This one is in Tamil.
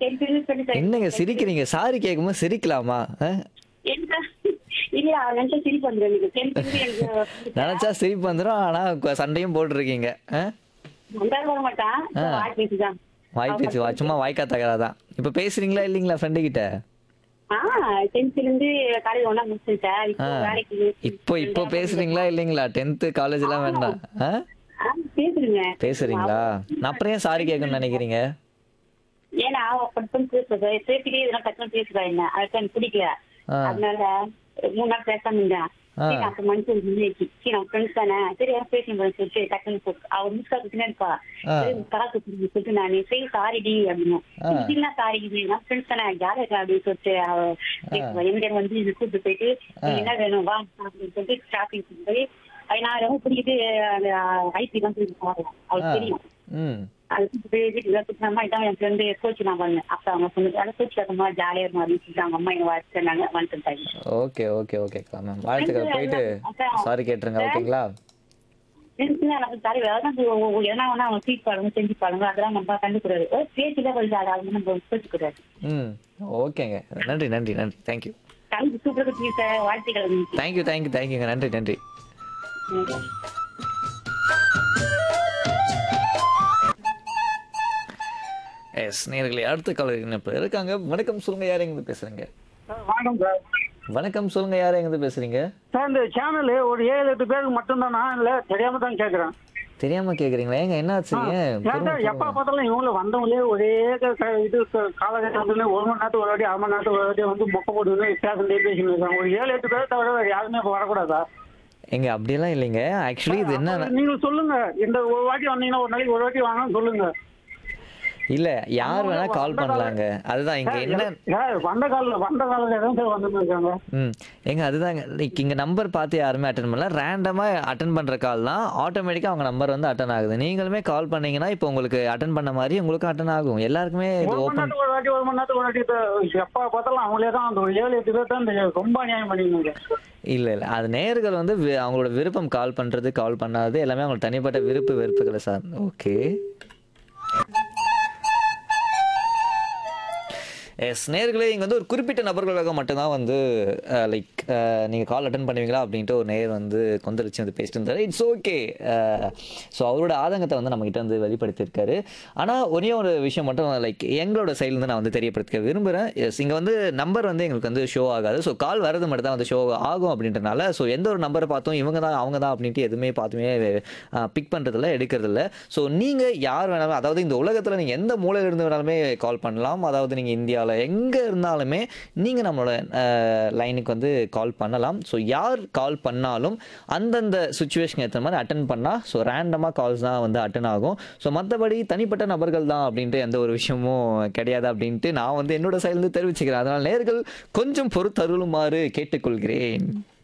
டென்த்ல சொல்லி என்னங்க சிரிக்கிறீங்க சாரி கேட்கும்போது சிரிக்கலாமா ஆ? எனக்கு இல்ல நினைச்சா சிரிப்பு வந்துடும் எனக்கு டென்த்ல எனக்கு நினைச்சா சிரிப்பு வந்துடும் ஆனா கொ- சண்டையும் போட்டுருக்கீங்க ஆ? வந்தாலும் வர மாட்டான் வாய் பேசிதான் வாய் பேச்சு வா சும்மா வாய்க்கா தகராதான் இப்ப பேசுறீங்களா இல்லீங்களா ஃப்ரெண்டு கிட்ட ஆ டென்த்ல இருந்து காலேஜ் ஒண்ணா முடிச்சிருக்கேன் இப்போ ஆ. வேலைக்கு இப்போ இப்போ பேசுறீங்களா இல்லீங்களா டென்த்து காலேஜ் எல்லாம் வேண்டாம் ஆ? ஆ, பேசுறீங்க பேசுறீங்களா நான் அப்புறம் ஏன் சாரி கேட்கணும்னு நினைக்கிறீங்க ஏன்னா அவ பட்டம் பேசுறது பேசிட்டே இதெல்லாம் டக்குனு பேசுறா என்ன அதுக்கு எனக்கு பிடிக்கல ஆ. அதனால மூணு நாள் பேசாம இருந்தேன் ஆ. சரி அப்ப மனுஷன் இருந்துச்சு சரி நம்ம ஃப்ரெண்ட்ஸ் தானே சரி யாரும் பேசி சொல்லிட்டு டக்குனு போ அவ மிஸ்கா குத்தினே இருப்பா ஆ. சரி, காசு கொடுத்து சொல்லிட்டு நான் சரி சாரி டி அப்படின்னு ஆ. இல்ல சாரி நம்ம ஃப்ரெண்ட்ஸ் தானே யாரும் இருக்கா அப்படின்னு சொல்லிட்டு அவ பேசுவா. எங்க வந்து இது கூப்பிட்டு போயிட்டு நீ என்ன வேணும் வா அப்படின்னு சொல்லிட்டு ஷாப்பிங் போய் அது நான் ரொம்ப பிடிக்குது அந்த ஐடி தான் சொல்லி பாருவேன் அவளுக்கு தெரியும் ம் அது நம்ம இதான் என் ஃப்ரெண்டு கோச் நான் பண்ணேன் அப்ப அவங்க சொன்னது அதை கோச் கேட்கமா ஜாலியா இருக்கும் அப்படின்னு சொல்லிட்டு அவங்க அம்மா என்ன வாழ்த்துனாங்க வந்துட்டாங்க ஓகே ஓகே ஓகேக்கா மேம் வாழ்த்துக்கள் போயிட்டு சாரி கேட்டுருங்க ஓகேங்களா எனக்கு ஜாலி வேலை எதனா வேணா அவங்க சீட் பாருங்க செஞ்சு பாருங்க அதெல்லாம் நம்ம கண்டுக்கூடாது பேச்சுதான் கொஞ்சம் அதை அவங்க நம்ம பேசக்கூடாது ம் ஓகேங்க நன்றி நன்றி நன்றி தேங்க்யூ கலந்து சூப்பராக கொடுத்தீங்க சார் வாழ்த்துக்கள் உங்களுக்கு. தேங்க்யூ தேங்க்யூ தேங்க்யூங்க நன்றி நன்றி எஸ் நேர்களே அடுத்த காலர் இப்போ இருக்காங்க வணக்கம் சொல்லுங்க யார் எங்கிருந்து பேசுறீங்க வணக்கம் சார் வணக்கம் சொல்லுங்க யார் எங்கிருந்து பேசுறீங்க சார் இந்த சேனல் ஒரு ஏழு எட்டு பேருக்கு மட்டும்தானா இல்ல தெரியாம தான் கேக்குறேன் தெரியாம கேக்குறீங்களா ஏங்க என்ன ஆச்சுங்க ஏன் சார் எப்ப பார்த்தாலும் இவங்கள வந்தவங்களே ஒரே க- க- இது க- காலகட்டத்துல ஒரு மணி நேரத்துக்கு ஒரு வாட்டி அரை மணி நேரத்துக்கு ஒரு வாட்டி வந்து மொக்க போட்டு பேசுறதே பேசிட்டு இருக்காங்க ஒரு ஏழு எட்டு பேரை தவிர வேற யாருமே இப்ப வரக்கூடாதா எங்க அப்படியெல்லாம் இல்லைங்க ஆக்சுவலி இது என்ன நீங்க சொல்லுங்க இந்த ஒரு வாட்டி வந்தீங்கன்னா ஒரு நாளைக்கு ஒரு வாட்டி வாங்கன்னு சொல்லுங்க இல்ல யார் வேணா கால் பண்ணலாங்க அதுதான் இங்க என்ன சார் வந்த காலில் வந்த காலில் தான் சார் வந்துட்டு இருக்காங்க ம் ஏங்க அதுதாங்க லைக் இங்க நம்பர் பார்த்து யாருமே அட்டன் பண்ணல ரேண்டமா அட்டன் பண்ற கால் தான் ஆட்டோமேட்டிக்கா அவங்க நம்பர் வந்து அட்டன் ஆகுது நீங்களுமே கால் பண்ணீங்கன்னா இப்போ உங்களுக்கு அட்டன் பண்ண மாதிரி உங்களுக்கு அட்டன் ஆகும் எல்லாருக்குமே இது ஒரு மணி ஓப்பன் நேரத்துக்கு ஒரு வாட்டி ஒரு மணி நேரத்துக்கு ஒரு வாட்டி இப்ப எப்ப பார்த்தாலும் அவங்களே தான் அந்த ஒரு ஏழு எட்டு பேர் தான் இந்த ரொம்ப அநியாயம் பண்ணிக்கணும் இல்ல இல்ல அது நேர்கள் வந்து வி- அவங்களோட விருப்பம் கால் பண்றது கால் பண்ணாதது எல்லாமே அவங்களுக்கு தனிப்பட்ட விருப்பு வெறுப்புகளை சார் ஓகே எஸ் நேர்களே இங்கே வந்து ஒரு குறிப்பிட்ட நபர்களுக்காக மட்டும்தான் வந்து லைக் நீங்கள் கால் அட்டன் பண்ணுவீங்களா அப்படின்ட்டு ஒரு நேர் வந்து கொந்தளிச்சு வந்து பேசிட்டு இருந்தாரு இட்ஸ் ஓகே ஸோ அவரோட ஆதங்கத்தை வந்து நம்மகிட்ட வந்து வெளிப்படுத்தியிருக்காரு ஆனால் ஒரே ஒரு விஷயம் மட்டும் லைக் எங்களோட சைட்லேருந்து நான் வந்து தெரியப்படுத்திக்க விரும்புகிறேன் எஸ் இங்கே வந்து நம்பர் வந்து எங்களுக்கு வந்து ஷோ ஆகாது ஸோ கால் வரது மட்டும் தான் வந்து ஷோ ஆகும் அப்படின்றனால ஸோ எந்த ஒரு நம்பரை பார்த்தோம் இவங்க தான் அவங்க தான் அப்படின்ட்டு எதுவுமே பார்த்துமே பிக் பண்ணுறதில்ல எடுக்கிறதில்ல ஸோ நீங்கள் யார் வேணாலும் அதாவது இந்த உலகத்தில் நீங்கள் எந்த மூலையில இருந்து வேணாலுமே கால் பண்ணலாம் அதாவது நீங்கள் இந்தியாவில் எங்கே இருந்தாலுமே நீங்கள் நம்மளோட லைனுக்கு வந்து கால் பண்ணலாம் ஸோ யார் கால் பண்ணாலும் அந்தந்த சுச்சுவேஷன் ஏற்ற மாதிரி அட்டன் பண்ணால் ஸோ ரேண்டமாக கால்ஸ் தான் வந்து அட்டன் ஆகும் ஸோ மற்றபடி தனிப்பட்ட நபர்கள் தான் அப்படின்ட்டு எந்த ஒரு விஷயமும் கிடையாது அப்படின்ட்டு நான் வந்து என்னோட சைட்லேருந்து தெரிவிச்சுக்கிறேன் அதனால் நேர்கள் கொஞ்சம் பொறுத்தருளுமாறு கேட்டுக்கொள்கிறேன்